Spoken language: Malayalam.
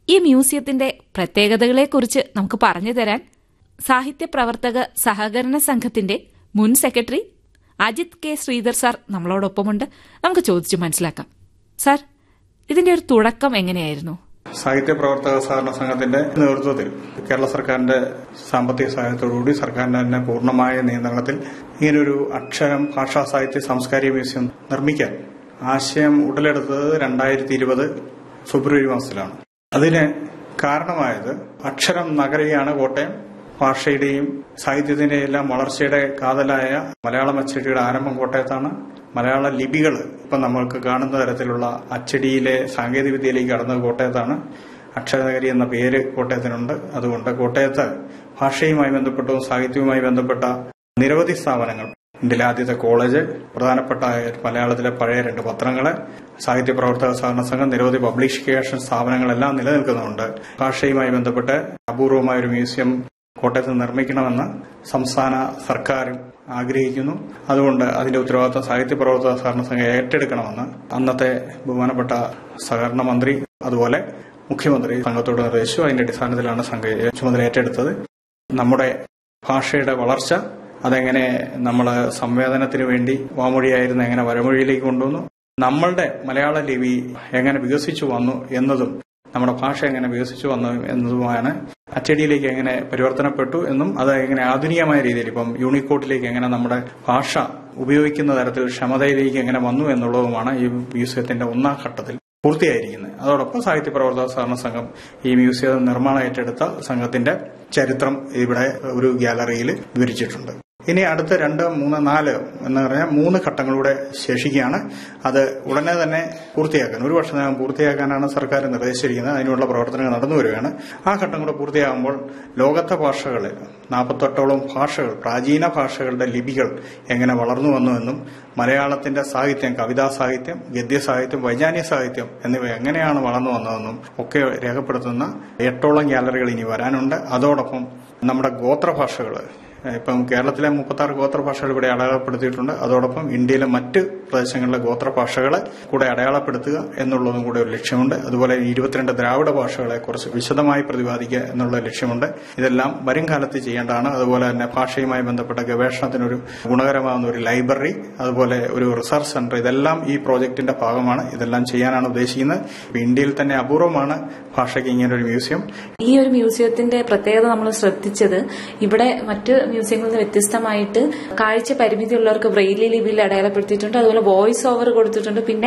ഈ മ്യൂസിയത്തിന്റെ പ്രത്യേകതകളെക്കുറിച്ച് നമുക്ക് പറഞ്ഞു തരാൻ സാഹിത്യ പ്രവർത്തക സഹകരണ സംഘത്തിന്റെ മുൻ secretary Ajith K Sreedhar sir നമ്മളോടൊപ്പമുണ്ട് നമുക്ക് ചോദിച്ചു മനസ്സിലാക്കാം സാർ ഇതിന്റെ ഒരു തുടക്കം എങ്ങനെയായിരുന്നു സാഹിത്യ പ്രവർത്തക സഹകരണ സംഘത്തിന്റെ നേതൃത്വത്തിൽ കേരള സർക്കാരിന്റെ സാമ്പത്തിക സഹായത്തോടുകൂടി സർക്കാരിന്റെ തന്നെ പൂർണ്ണമായ നിയന്ത്രണത്തിൽ ഇങ്ങനൊരു അക്ഷരം ഭാഷാ സാഹിത്യ സാംസ്കാരിക മ്യൂസിയം നിർമ്മിക്കാൻ ആശയം ഉടലെടുത്തത് രണ്ടായിരത്തി ഇരുപത് ഫെബ്രുവരി മാസത്തിലാണ് അതിന് കാരണമായത് അക്ഷരം നഗരിയാണ് കോട്ടയം ഭാഷയുടെയും സാഹിത്യത്തിന്റെയും എല്ലാം വളർച്ചയുടെ കാതലായ മലയാളം അച്ചടിയുടെ ആരംഭം കോട്ടയത്താണ് മലയാള ലിപികൾ ഇപ്പം നമ്മൾക്ക് കാണുന്ന തരത്തിലുള്ള അച്ചടിയിലെ സാങ്കേതികവിദ്യയിലേക്ക് കടന്നത് കോട്ടയത്താണ് അക്ഷരനഗരി എന്ന പേര് കോട്ടയത്തിനുണ്ട് അതുകൊണ്ട് കോട്ടയത്ത് ഭാഷയുമായി ബന്ധപ്പെട്ടതും സാഹിത്യവുമായി ബന്ധപ്പെട്ട നിരവധി സ്ഥാപനങ്ങൾ ഇന്ത്യയിലെ ആദ്യത്തെ കോളേജ് പ്രധാനപ്പെട്ട മലയാളത്തിലെ പഴയ രണ്ട് പത്രങ്ങള് സാഹിത്യ പ്രവർത്തക സഹകരണ സംഘം നിരവധി പബ്ലിക്കേഷൻ സ്ഥാപനങ്ങളെല്ലാം നിലനിൽക്കുന്നുണ്ട് ഭാഷയുമായി ബന്ധപ്പെട്ട് അപൂർവമായ ഒരു മ്യൂസിയം കോട്ടയത്ത് നിർമ്മിക്കണമെന്ന് സംസ്ഥാന സർക്കാരും ആഗ്രഹിക്കുന്നു അതുകൊണ്ട് അതിന്റെ ഉത്തരവാദിത്വം സാഹിത്യ പ്രവർത്തക സഹകരണ സംഘം ഏറ്റെടുക്കണമെന്ന് അന്നത്തെ ബഹുമാനപ്പെട്ട സഹകരണ മന്ത്രി അതുപോലെ മുഖ്യമന്ത്രി സംഘത്തോട് നിർദ്ദേശിച്ചു അതിന്റെ അടിസ്ഥാനത്തിലാണ് സംഘം ചുമതല ഏറ്റെടുത്തത് നമ്മുടെ ഭാഷയുടെ വളർച്ച അതെങ്ങനെ നമ്മൾ സംവേദനത്തിന് വേണ്ടി വാമൊഴിയായിരുന്ന എങ്ങനെ വരമൊഴിയിലേക്ക് കൊണ്ടുവന്നു നമ്മളുടെ മലയാള ലിപി എങ്ങനെ വികസിച്ചു വന്നു എന്നതും നമ്മുടെ ഭാഷ എങ്ങനെ വികസിച്ചു വന്നു എന്നതുമാണ് അച്ചടിയിലേക്ക് എങ്ങനെ പരിവർത്തനപ്പെട്ടു എന്നും അത് എങ്ങനെ ആധുനികമായ രീതിയിൽ ഇപ്പം യൂണിക്കോഡിലേക്ക് എങ്ങനെ നമ്മുടെ ഭാഷ ഉപയോഗിക്കുന്ന തരത്തിൽ ക്ഷമതയിലേക്ക് എങ്ങനെ വന്നു എന്നുള്ളതുമാണ് ഈ മ്യൂസിയത്തിന്റെ ഒന്നാം ഘട്ടത്തിൽ പൂർത്തിയായിരിക്കുന്നത് അതോടൊപ്പം സാഹിത്യ പ്രവർത്തക സഹകരണ സംഘം ഈ മ്യൂസിയം നിർമ്മാണം ഏറ്റെടുത്ത സംഘത്തിന്റെ ചരിത്രം ഇവിടെ ഒരു ഗ്യാലറിയിൽ വിവരിച്ചിട്ടുണ്ട് ഇനി അടുത്ത രണ്ട് മൂന്ന് നാല് എന്ന് പറഞ്ഞാൽ മൂന്ന് ഘട്ടങ്ങളിലൂടെ ശേഷിക്കുകയാണ് അത് ഉടനെ തന്നെ പൂർത്തിയാക്കാൻ ഒരു വർഷത്തിനകം പൂർത്തിയാക്കാനാണ് സർക്കാർ നിർദ്ദേശിച്ചിരിക്കുന്നത് അതിനുള്ള പ്രവർത്തനങ്ങൾ നടന്നു വരികയാണ് ആ ഘട്ടം കൂടെ പൂർത്തിയാകുമ്പോൾ ലോകത്തെ ഭാഷകളിൽ നാൽപ്പത്തെട്ടോളം ഭാഷകൾ പ്രാചീന ഭാഷകളുടെ ലിപികൾ എങ്ങനെ വളർന്നു വന്നുവെന്നും മലയാളത്തിന്റെ സാഹിത്യം കവിതാ സാഹിത്യം ഗദ്യ സാഹിത്യം വൈജ്ഞാനിക സാഹിത്യം എന്നിവ എങ്ങനെയാണ് വളർന്നു വന്നതെന്നും ഒക്കെ രേഖപ്പെടുത്തുന്ന എട്ടോളം ഗ്യാലറികൾ ഇനി വരാനുണ്ട് അതോടൊപ്പം നമ്മുടെ ഗോത്രഭാഷകൾ ഇപ്പം കേരളത്തിലെ മുപ്പത്തി ആറ് ഗോത്രഭാഷകൾ ഇവിടെ അടയാളപ്പെടുത്തിയിട്ടുണ്ട് അതോടൊപ്പം ഇന്ത്യയിലെ മറ്റ് പ്രദേശങ്ങളിലെ ഗോത്രഭാഷകളെ കൂടെ അടയാളപ്പെടുത്തുക എന്നുള്ളതും കൂടെ ഒരു ലക്ഷ്യമുണ്ട് അതുപോലെ ഇരുപത്തിരണ്ട് ദ്രാവിഡ ഭാഷകളെ കുറിച്ച് വിശദമായി പ്രതിപാദിക്കുക എന്നുള്ള ലക്ഷ്യമുണ്ട് ഇതെല്ലാം വരും കാലത്ത് ചെയ്യേണ്ടതാണ് അതുപോലെ തന്നെ ഭാഷയുമായി ബന്ധപ്പെട്ട ഗവേഷണത്തിനൊരു ഗുണകരമാകുന്ന ഒരു ലൈബ്രറി അതുപോലെ ഒരു റിസർച്ച് സെന്റർ ഇതെല്ലാം ഈ പ്രോജക്ടിന്റെ ഭാഗമാണ് ഇതെല്ലാം ചെയ്യാനാണ് ഉദ്ദേശിക്കുന്നത് ഇന്ത്യയിൽ തന്നെ അപൂർവമാണ് ഭാഷയ്ക്ക് ഇങ്ങനെ ഒരു മ്യൂസിയം ഈ ഒരു മ്യൂസിയത്തിന്റെ പ്രത്യേകത നമ്മൾ ശ്രദ്ധിച്ചത് ഇവിടെ മറ്റ് മ്യൂസിയങ്ങളിൽ നിന്ന് വ്യത്യസ്തമായിട്ട് കാഴ്ച പരിമിതിയുള്ളവർക്ക് ബ്രെയിലി ലിപിയിൽ അടയാളപ്പെടുത്തിയിട്ടുണ്ട് അതുപോലെ വോയിസ് ഓവർ കൊടുത്തിട്ടുണ്ട് പിന്നെ